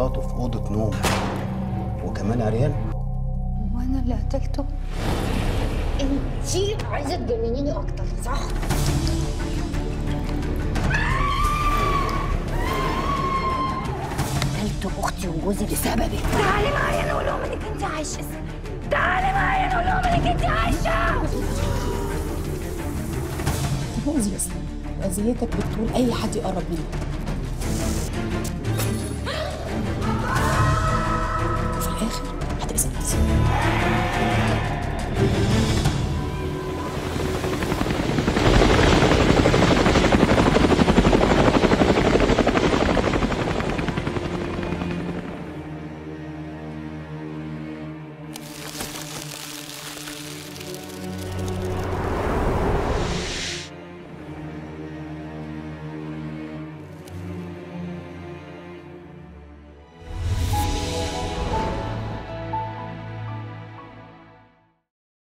مراته في اوضه نوم وكمان عريان وانا اللي قتلته انتي عايزه تجننيني اكتر صح قتلت اختي وجوزي بسببك تعالي معايا نقول لهم انك انت عايشه تعالي معايا نقول لهم انك انت عايشه مؤذي اصلا اذيتك بتقول اي حد يقرب منك في الاخر هتأذي نفسك